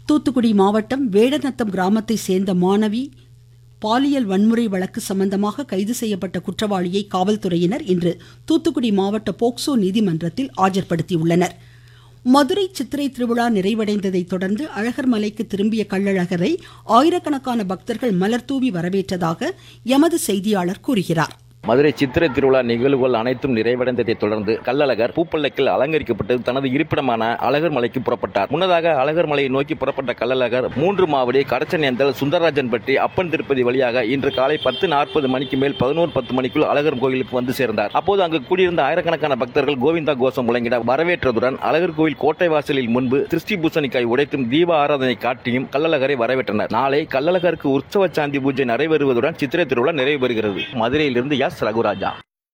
தூத்துக்குடி மாவட்டம் வேடநத்தம் கிராமத்தை சேர்ந்த மாணவி பாலியல் வன்முறை வழக்கு சம்பந்தமாக கைது செய்யப்பட்ட குற்றவாளியை காவல்துறையினர் இன்று தூத்துக்குடி மாவட்ட போக்சோ நீதிமன்றத்தில் ஆஜர்படுத்தியுள்ளனர் மதுரை சித்திரை திருவிழா நிறைவடைந்ததை தொடர்ந்து அழகர் மலைக்கு திரும்பிய கள்ளழகரை ஆயிரக்கணக்கான பக்தர்கள் மலர்தூவி வரவேற்றதாக எமது செய்தியாளர் கூறுகிறார் மதுரை சித்திரை திருவிழா நிகழ்வுகள் அனைத்தும் நிறைவடைந்ததை தொடர்ந்து கள்ளழகர் பூப்பல்லக்கில் அலங்கரிக்கப்பட்டு தனது இருப்பிடமான அழகர் மலைக்கு புறப்பட்டார் முன்னதாக அழகர் மலையை நோக்கி புறப்பட்ட கள்ளழகர் மூன்று மாவடி கடச்சனேந்தல் சுந்தரராஜன்பட்டி அப்பன் திருப்பதி வழியாக இன்று காலை பத்து நாற்பது மணிக்கு மேல் பதினோரு பத்து மணிக்குள் அழகர் கோயிலுக்கு வந்து சேர்ந்தார் அப்போது அங்கு கூடியிருந்த ஆயிரக்கணக்கான பக்தர்கள் கோவிந்தா கோஷம் முழங்கிட வரவேற்றதுடன் அழகர் கோயில் கோட்டை வாசலில் முன்பு திருஷ்டி பூசணிக்காய் உடைத்தும் தீப ஆராதனை காட்டியும் கள்ளழகரை வரவேற்றனர் நாளை கள்ளழகருக்கு உற்சவ சாந்தி பூஜை நடைபெறுவதுடன் சித்திரை திருவிழா நிறைவு பெறுகிறது மதுரையிலிருந்து எஸ் ரகுராஜா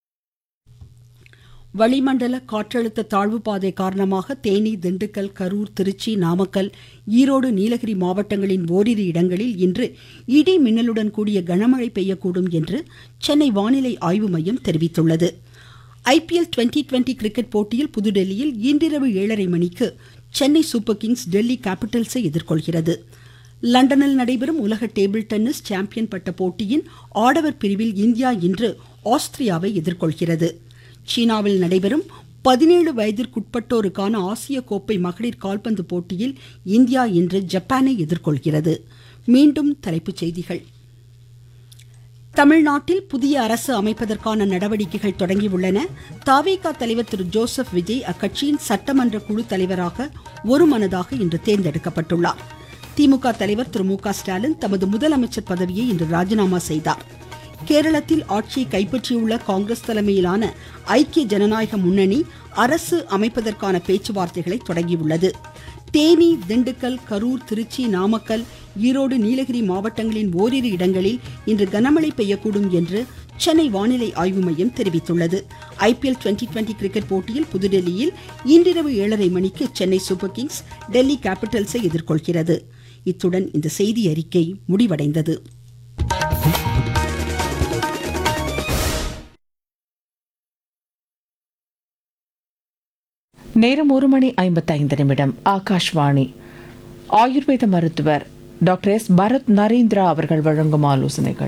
வளிமண்டல காற்றழுத்த தாழ்வு பாதை காரணமாக தேனி திண்டுக்கல் கரூர் திருச்சி நாமக்கல் ஈரோடு நீலகிரி மாவட்டங்களின் ஓரிரு இடங்களில் இன்று இடி மின்னலுடன் கூடிய கனமழை பெய்யக்கூடும் என்று சென்னை வானிலை ஆய்வு மையம் தெரிவித்துள்ளது ஐபிஎல் டுவெண்டி டுவெண்டி கிரிக்கெட் போட்டியில் புதுடெல்லியில் இன்றிரவு ஏழரை மணிக்கு சென்னை சூப்பர் கிங்ஸ் டெல்லி கேபிட்டல்ஸை எதிர்கொள்கிறது லண்டனில் நடைபெறும் உலக டேபிள் டென்னிஸ் சாம்பியன் பட்ட போட்டியின் ஆடவர் பிரிவில் இந்தியா இன்று ஆஸ்திரியாவை எதிர்கொள்கிறது சீனாவில் நடைபெறும் பதினேழு வயதிற்குட்பட்டோருக்கான ஆசிய கோப்பை மகளிர் கால்பந்து போட்டியில் இந்தியா இன்று ஜப்பானை எதிர்கொள்கிறது மீண்டும் தலைப்புச் செய்திகள் தமிழ்நாட்டில் புதிய அரசு அமைப்பதற்கான நடவடிக்கைகள் தொடங்கியுள்ளன தாவேகா தலைவர் திரு ஜோசப் விஜய் அக்கட்சியின் சட்டமன்ற குழு தலைவராக ஒருமனதாக இன்று தேர்ந்தெடுக்கப்பட்டுள்ளார் திமுக தலைவர் திரு மு க ஸ்டாலின் தமது முதலமைச்சர் பதவியை இன்று ராஜினாமா செய்தார் கேரளத்தில் ஆட்சியை கைப்பற்றியுள்ள காங்கிரஸ் தலைமையிலான ஐக்கிய ஜனநாயக முன்னணி அரசு அமைப்பதற்கான பேச்சுவார்த்தைகளை தொடங்கியுள்ளது தேனி திண்டுக்கல் கரூர் திருச்சி நாமக்கல் ஈரோடு நீலகிரி மாவட்டங்களின் ஓரிரு இடங்களில் இன்று கனமழை பெய்யக்கூடும் என்று சென்னை வானிலை ஆய்வு மையம் தெரிவித்துள்ளது ஐபிஎல் டுவெண்டி டுவெண்டி கிரிக்கெட் போட்டியில் புதுடெல்லியில் இன்றிரவு ஏழரை மணிக்கு சென்னை சூப்பர் கிங்ஸ் டெல்லி கேபிட்டல்ஸை எதிர்கொள்கிறது இத்துடன் இந்த செய்தி அறிக்கை முடிவடைந்தது நேரம் ஒரு மணி ஐம்பத்தைந்து நிமிடம் ஆகாஷ்வாணி ஆயுர்வேத மருத்துவர் டாக்டர் எஸ் பரத் நரேந்திரா அவர்கள் வழங்கும் ஆலோசனைகள்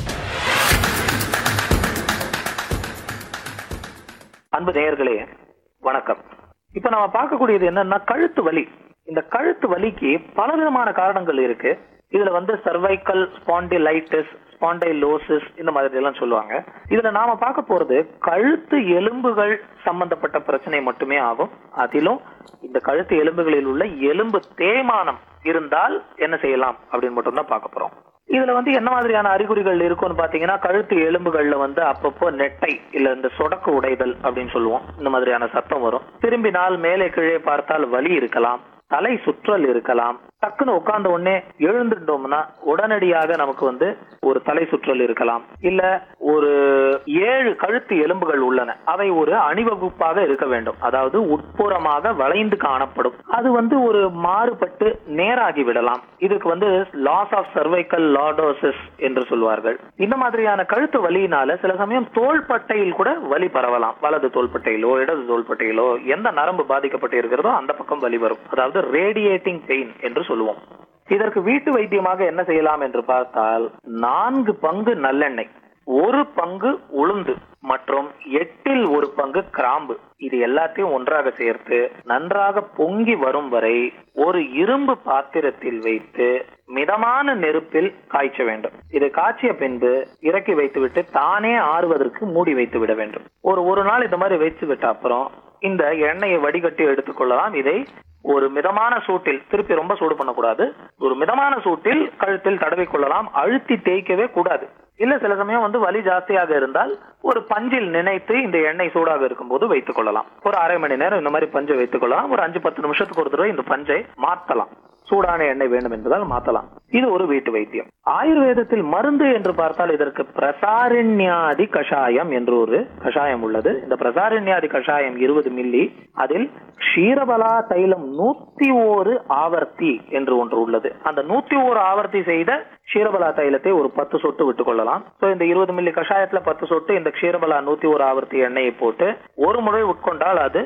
அன்பு நேயர்களே வணக்கம் இப்ப நம்ம பார்க்கக்கூடியது என்னன்னா கழுத்து வலி இந்த கழுத்து வலிக்கு பல விதமான காரணங்கள் இருக்கு இதுல வந்து சர்வைக்கல் ஸ்பாண்டிலைட்டிஸ் ஸ்பாண்டைலோசிஸ் இந்த மாதிரி எல்லாம் சொல்லுவாங்க இதுல நாம பார்க்க போறது கழுத்து எலும்புகள் சம்பந்தப்பட்ட பிரச்சனை மட்டுமே ஆகும் அதிலும் இந்த கழுத்து எலும்புகளில் உள்ள எலும்பு தேய்மானம் இருந்தால் என்ன செய்யலாம் அப்படின்னு மட்டும் தான் பார்க்க போறோம் இதுல வந்து என்ன மாதிரியான அறிகுறிகள் இருக்கும்னு பாத்தீங்கன்னா கழுத்து எலும்புகள்ல வந்து அப்பப்போ நெட்டை இல்ல இந்த சொடக்கு உடைதல் அப்படின்னு சொல்லுவோம் இந்த மாதிரியான சத்தம் வரும் திரும்பினால் மேலே கீழே பார்த்தால் வலி இருக்கலாம் தலை சுற்றல் இருக்கலாம் டக்குன்னு உட்கார்ந்த உடனே எழுந்துட்டோம்னா உடனடியாக நமக்கு வந்து ஒரு தலை சுற்றல் இருக்கலாம் இல்ல ஒரு ஏழு கழுத்து எலும்புகள் உள்ளன அவை ஒரு அணிவகுப்பாக இருக்க வேண்டும் அதாவது உட்புறமாக வளைந்து காணப்படும் அது வந்து ஒரு மாறுபட்டு நேராகி விடலாம் இதுக்கு வந்து லாஸ் ஆஃப் சர்வைக்கல் லாடோசிஸ் என்று சொல்வார்கள் இந்த மாதிரியான கழுத்து வலியினால சில சமயம் தோள்பட்டையில் கூட வலி பரவலாம் வலது தோள்பட்டையிலோ இடது தோள்பட்டையிலோ எந்த நரம்பு பாதிக்கப்பட்டு இருக்கிறதோ அந்த பக்கம் வலி வரும் அதாவது ரேடியேட்டிங் பெயின் என்று சொல்லுவோம் இதற்கு வீட்டு வைத்தியமாக என்ன செய்யலாம் என்று பார்த்தால் நான்கு பங்கு நல்லெண்ணெய் ஒரு பங்கு உளுந்து மற்றும் எட்டில் ஒரு பங்கு கிராம்பு இது எல்லாத்தையும் ஒன்றாக சேர்த்து நன்றாக பொங்கி வரும் வரை ஒரு இரும்பு பாத்திரத்தில் வைத்து மிதமான நெருப்பில் காய்ச்ச வேண்டும் இது காய்ச்சிய பின்பு இறக்கி வைத்துவிட்டு தானே ஆறுவதற்கு மூடி வைத்து விட வேண்டும் ஒரு ஒரு நாள் இந்த மாதிரி வைத்து விட்ட அப்புறம் இந்த எண்ணெயை வடிகட்டி எடுத்துக்கொள்ளலாம் இதை ஒரு மிதமான சூட்டில் திருப்பி ரொம்ப சூடு பண்ணக்கூடாது ஒரு மிதமான சூட்டில் கழுத்தில் தடவி கொள்ளலாம் அழுத்தி தேய்க்கவே கூடாது இல்ல சில சமயம் வந்து வலி ஜாஸ்தியாக இருந்தால் ஒரு பஞ்சில் நினைத்து இந்த எண்ணெய் சூடாக இருக்கும்போது வைத்துக் கொள்ளலாம் ஒரு அரை மணி நேரம் இந்த மாதிரி பஞ்சை வைத்துக் கொள்ளலாம் ஒரு அஞ்சு பத்து நிமிஷத்துக்கு ஒரு தடவை இந்த பஞ்சை மாத்தலாம் சூடான எண்ணெய் வேண்டும் என்பதால் மாத்தலாம் இது ஒரு வீட்டு வைத்தியம் ஆயுர்வேதத்தில் மருந்து என்று பார்த்தால் இதற்கு பிரசாரண்யாதி கஷாயம் என்று ஒரு கஷாயம் உள்ளது இந்த பிரசாரண்யாதி கஷாயம் இருபது மில்லி அதில் க்ஷீரபலா தைலம் நூத்தி ஓரு ஆவர்த்தி என்று ஒன்று உள்ளது அந்த நூத்தி ஓரு ஆவர்த்தி செய்த க்ஷீரபலா தைலத்தை ஒரு பத்து சொட்டு விட்டுக் கொள்ளலாம் சோ இந்த இருபது மில்லி கஷாயத்துல பத்து சொட்டு இந்த க்ஷீரபலா நூத்தி ஒரு ஆவர்த்தி எண்ணெயை போட்டு ஒரு முறை உட்கொண்டால் அது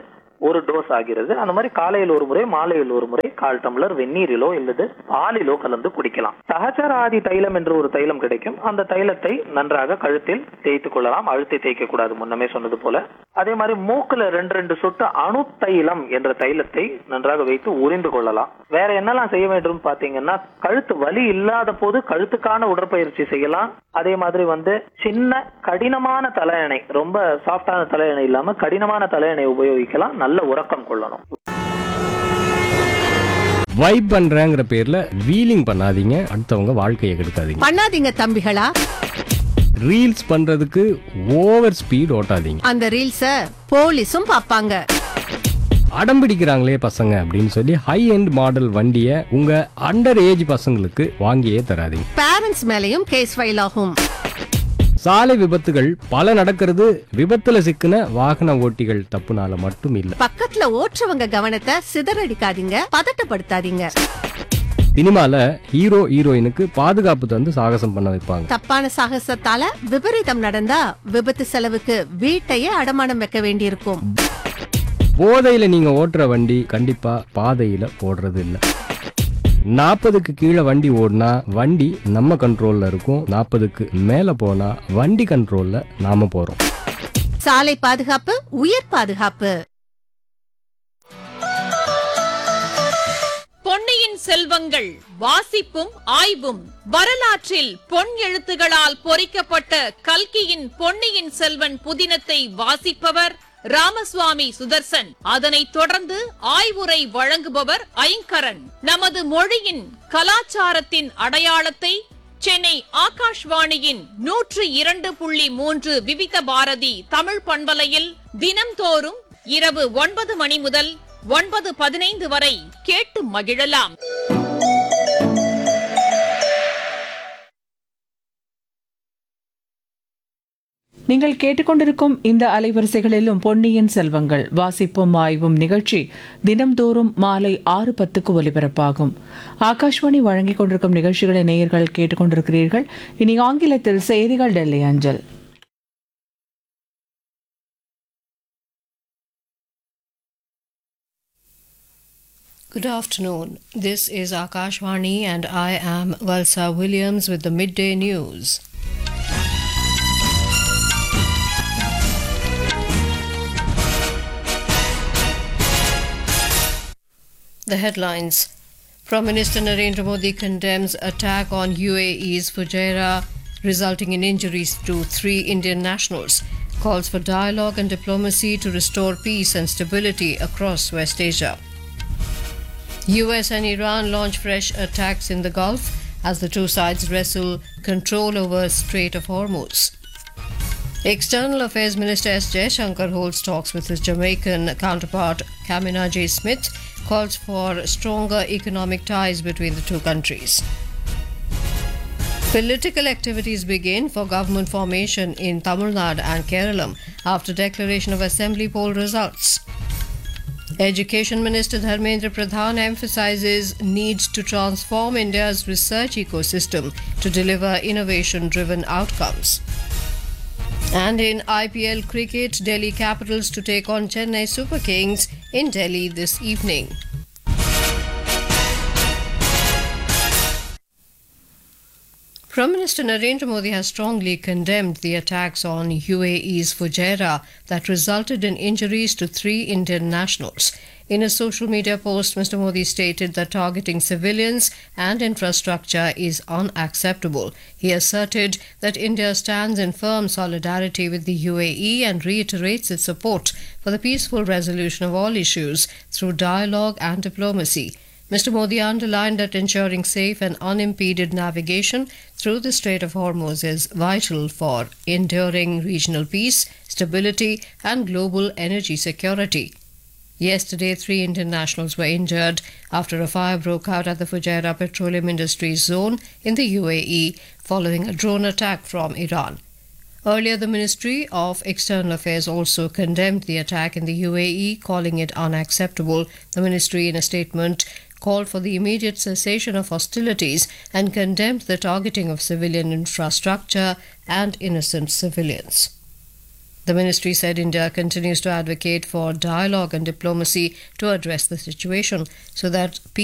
ஒரு டோஸ் ஆகிறது அந்த மாதிரி காலையில் ஒரு முறை மாலையில் ஒரு முறை கால் டம்ளர் வெந்நீரிலோ இல்லது பாலிலோ கலந்து குடிக்கலாம் சகச்சர ஆதி தைலம் என்று ஒரு தைலம் கிடைக்கும் அந்த தைலத்தை நன்றாக கழுத்தில் தேய்த்துக் கொள்ளலாம் அழுத்தி தேய்க்க கூடாது முன்னமே சொன்னது போல அதே மாதிரி மூக்குல ரெண்டு ரெண்டு சொட்டு அணு தைலம் என்ற தைலத்தை நன்றாக வைத்து உறிந்து கொள்ளலாம் வேற என்னெல்லாம் செய்ய வேண்டும் பாத்தீங்கன்னா கழுத்து வலி இல்லாத போது கழுத்துக்கான உடற்பயிற்சி செய்யலாம் அதே மாதிரி வந்து சின்ன கடினமான தலையணை ரொம்ப சாஃப்டான தலையணை இல்லாம கடினமான தலையணை உபயோகிக்கலாம் நல்ல உறக்கம் கொள்ளணும் வைப் பண்றேங்கிற பேர்ல வீலிங் பண்ணாதீங்க அடுத்தவங்க வாழ்க்கையை கெடுக்காதீங்க பண்ணாதீங்க தம்பிகளா ரீல்ஸ் பண்றதுக்கு ஓவர் ஸ்பீட் ஓட்டாதீங்க அந்த ரீல்ஸ போலீஸும் பாப்பாங்க அடம் பிடிக்கிறாங்களே பசங்க அப்படின்னு சொல்லி ஹை எண்ட் மாடல் வண்டியை உங்க அண்டர் ஏஜ் பசங்களுக்கு வாங்கியே தராதீங்க பேரண்ட்ஸ் மேலயும் கேஸ் ஃபைல் ஆகும் சாலை விபத்துகள் பல நடக்கிறது விபத்துல சிக்கின வாகன ஓட்டிகள் தப்புனால மட்டும் இல்ல பக்கத்துல ஓட்டுறவங்க கவனத்தை சிதறடிக்காதீங்க பதட்டப்படுத்தாதீங்க சினிமால ஹீரோ ஹீரோயினுக்கு பாதுகாப்பு தந்து சாகசம் பண்ண வைப்பாங்க தப்பான சாகசத்தால விபரீதம் நடந்தா விபத்து செலவுக்கு வீட்டையே அடமானம் வைக்க வேண்டியிருக்கும் போதையில நீங்க ஓட்டுற வண்டி கண்டிப்பா பாதையில ஓடுறது இல்ல நாற்பதுக்கு கீழே வண்டி ஓடினா வண்டி நம்ம கண்ட்ரோல்ல இருக்கும் நாற்பதுக்கு மேல போனா வண்டி கண்ட்ரோல்ல நாம போறோம் சாலை பாதுகாப்பு உயிர் பாதுகாப்பு பொன்னியின் செல்வங்கள் வாசிப்பும் ஆய்வும் வரலாற்றில் பொன் எழுத்துகளால் பொறிக்கப்பட்ட கல்கியின் பொன்னியின் செல்வன் புதினத்தை வாசிப்பவர் ராமசுவாமி சுதர்சன் அதனைத் தொடர்ந்து ஆய்வுரை வழங்குபவர் ஐங்கரன் நமது மொழியின் கலாச்சாரத்தின் அடையாளத்தை சென்னை ஆகாஷ்வாணியின் நூற்று இரண்டு புள்ளி மூன்று விவித பாரதி தமிழ் பண்பலையில் தினம்தோறும் இரவு ஒன்பது மணி முதல் ஒன்பது பதினைந்து வரை கேட்டு மகிழலாம் நீங்கள் கேட்டுக்கொண்டிருக்கும் இந்த அலைவரிசைகளிலும் பொன்னியின் செல்வங்கள் வாசிப்பும் ஆய்வும் நிகழ்ச்சி தினம்தோறும் மாலை ஆறு பத்துக்கு ஒலிபரப்பாகும் ஆகாஷ்வாணி வழங்கிக் கொண்டிருக்கும் நிகழ்ச்சிகளை நேயர்கள் கேட்டுக்கொண்டிருக்கிறீர்கள் இனி ஆங்கிலத்தில் செய்திகள் டெல்லி அஞ்சல் Good afternoon. This is Akashvani and I am Valsa Williams with the midday news. The headlines Prime Minister Narendra Modi condemns attack on UAE's Fujairah, resulting in injuries to three Indian nationals. Calls for dialogue and diplomacy to restore peace and stability across West Asia. US and Iran launch fresh attacks in the Gulf as the two sides wrestle control over Strait of Hormuz. External Affairs Minister S. Jaishankar holds talks with his Jamaican counterpart Kamina J. Smith, calls for stronger economic ties between the two countries. Political activities begin for government formation in Tamil Nadu and Kerala after declaration of assembly poll results. Education Minister Dharmendra Pradhan emphasizes need to transform India's research ecosystem to deliver innovation driven outcomes. And in IPL cricket, Delhi Capitals to take on Chennai Super Kings in Delhi this evening. Prime Minister Narendra Modi has strongly condemned the attacks on UAE's Fujairah that resulted in injuries to three Indian nationals. In a social media post, Mr. Modi stated that targeting civilians and infrastructure is unacceptable. He asserted that India stands in firm solidarity with the UAE and reiterates its support for the peaceful resolution of all issues through dialogue and diplomacy. Mr. Modi underlined that ensuring safe and unimpeded navigation through the Strait of Hormuz is vital for enduring regional peace, stability, and global energy security. Yesterday, three Indian nationals were injured after a fire broke out at the Fujairah Petroleum Industries Zone in the UAE following a drone attack from Iran. Earlier, the Ministry of External Affairs also condemned the attack in the UAE, calling it unacceptable. The ministry, in a statement, called for the immediate cessation of hostilities and condemned the targeting of civilian infrastructure and innocent civilians. The ministry said India continues to advocate for dialogue and diplomacy to address the situation so that